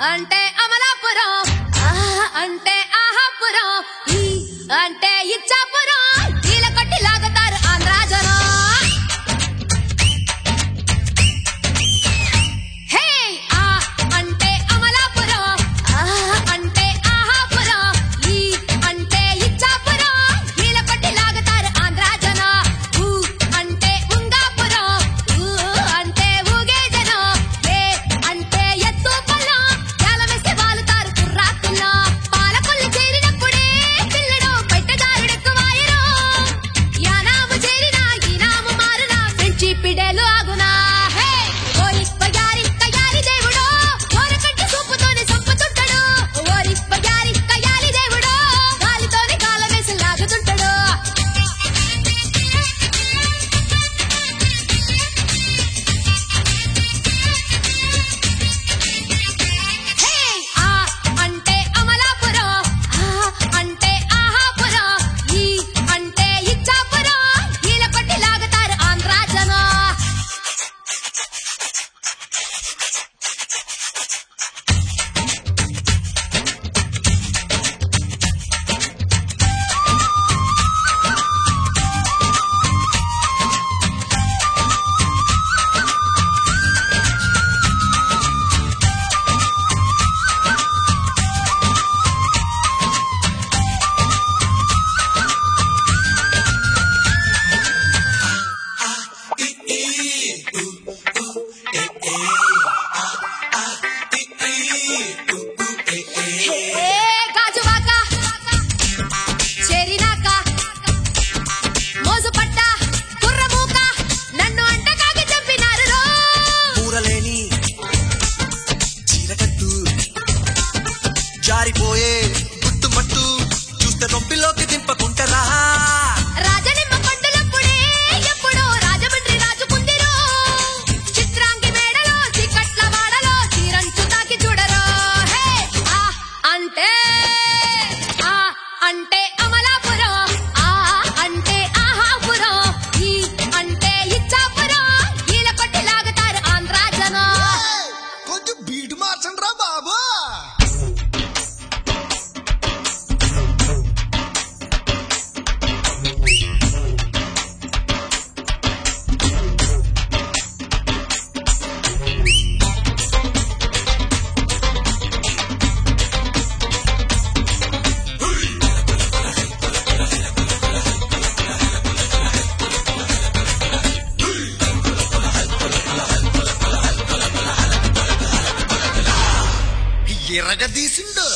అంటే అమలాపురం ఆ అంటే ఆహాపురం ఈ అంటే ఇచ్చాపురం ఈల కొట్టి లాగుతారు ఆంధ్రా జనం హే ఆ అంటే అమలాపురం ఆ అంటే ఆహాపురం ఈ అంటే ఇచ్చాపురం ఈల కొట్టి లాగుతారు ఆంధ్రా జనం ఊ అంటే ఉంగాపురం ఊ అంటే ఊగే జనం ఏ అంటే ఎత్తు పొలం యాలమేసి వాలుతారు కుర్రాకుల్లో పాలకొల్లు చేరినప్పుడే పిల్లడు పెట్టగారుడెక్కువాయరు యానాము చేరినా ఈనాము మారునా పెంచి పిడేలు ఆగునా హే ఓరి పగారి కయాలి దేవుడో ఓరకంటి సూపుతోనే సంపుతుంటాడు ఓరి పగారి కయాలి దేవుడో గాలితోనే కాలమేసి లాగుతుంటాడు హే ఆ అంటే అమలాపురం ఆ అంటే ఆహాపురం ఈ అంటే ఇచ్చాపురం ఈల కొట్టి లాగుతారు ఆంధ్రా జనం హే గాజువాక చేరినాక మోజు పట్ట కుర్రమూక నన్ను అంటకాగి చంపినారు రో కూరలేని చీరకట్టు జారిపోయే గుట్టుమట్టు చూస్తే రొంపిలోకి దింపకుంటరా రాజనిమ్మ పండులప్పుడే ఎప్పుడో రాజమండ్రి రాజుకుందిరో చిత్రాంగి మేడలో చికట్ల వాడలో చీరంచు తాకి చూడరో హే ఆ అంటే ఆ అంటే అమలాపురం ఆ అంటే ఆహాపురం ఈ అంటే ఇచ్చాపురం ఈల కొట్టి లాగుతారు ఆంధ్రా జనం కొంచెం బీటు మార్చండి రా బాబు ఎర్రగ తీసిండు